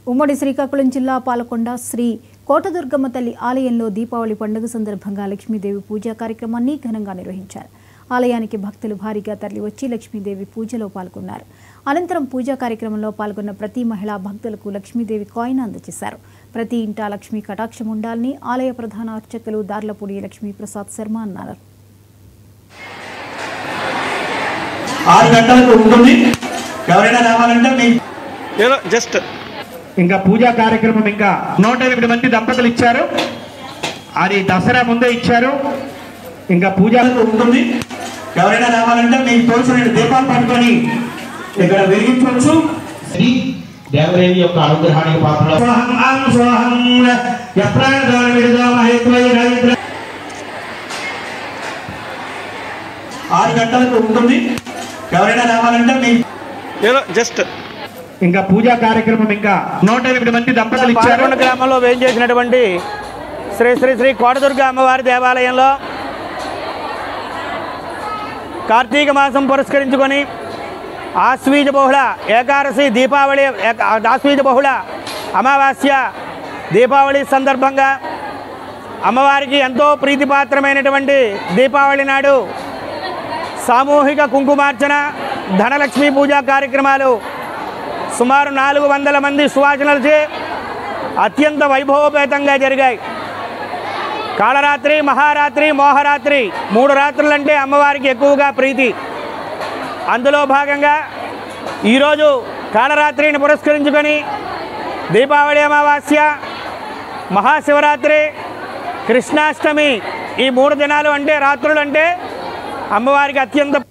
ఉమ్మడి శ్రీకాకుళం జిల్లా పాలకొండ శ్రీ కోటదుర్గమ్మ తల్లి ఆలయంలో దీపావళి పండుగ సందర్భంగా లక్ష్మీదేవి పూజా కార్యక్రమాన్ని ఘనంగా నిర్వహించారు ఆలయానికి భక్తులు భారీగా తరలివచ్చి లక్ష్మీదేవి పూజలో పాల్గొన్నారు అనంతరం పూజా కార్యక్రమంలో పాల్గొన్న ప్రతి మహిళా భక్తులకు లక్ష్మీదేవి కాయిన్ అందజేశారు ప్రతి ఇంటా లక్ష్మీ కటాక్షం ఉండాలని ఆలయ ప్రధాన అర్చకులు దార్లపూడి లక్ష్మీప్రసాద్ శర్మ అన్నారు ఆరు గంటలకు ఉంటుంది ఎవరైనా రావాలంటే మీ ఏదో జస్ట్ ఇంకా పూజా కార్యక్రమం ఇంకా నూట ఎనిమిది మంది దంపతులు ఇచ్చారు అది దసరా ముందే ఇచ్చారు ఇంకా పూజ ఉంటుంది ఎవరైనా రావాలంటే మీకు తోచిన దీపాలు పట్టుకొని ఇక్కడ వెలిగించవచ్చు శ్రీ దేవదేవి యొక్క అనుగ్రహానికి పాత్ర సోహం ఆం సోహం యప్రాణదోన విడుదో మహేత్వయ రవీంద్ర ఆరు గంటలకు ఉంటుంది ఎవరైనా రావాలంటే మీ ఏదో జస్ట్ ఇంకా పూజా కార్యక్రమం ఇంకా నూట ఎనిమిది మంది దంపతులు ఇచ్చారు పాలకొండ గ్రామంలో వేయించేసినటువంటి శ్రీ శ్రీ శ్రీ కోటదుర్గ అమ్మవారి దేవాలయంలో కార్తీక మాసం పురస్కరించుకొని ఆశ్వీజ బహుళ ఏకాదశి దీపావళి ఏక- ఆశ్వీజ బహుళ అమావాస్య దీపావళి సందర్భంగా అమ్మవారికి ఎంతో ప్రీతిపాత్రమైనటువంటి దీపావళి నాడు సామూహిక కుంకుమార్చన ధనలక్ష్మీ పూజా కార్యక్రమాలు సుమారు నాలుగు వందల మంది సువాసనలచే అత్యంత వైభవోపేతంగా జరిగాయి కాళరాత్రి మహారాత్రి మోహరాత్రి మూడు రాత్రులంటే అమ్మవారికి ఎక్కువగా ప్రీతి అందులో భాగంగా ఈరోజు కాళరాత్రిని పురస్కరించుకొని దీపావళి అమావాస్య మహాశివరాత్రి కృష్ణాష్టమి ఈ మూడు దినాలు అంటే రాత్రులు అంటే అమ్మవారికి అత్యంత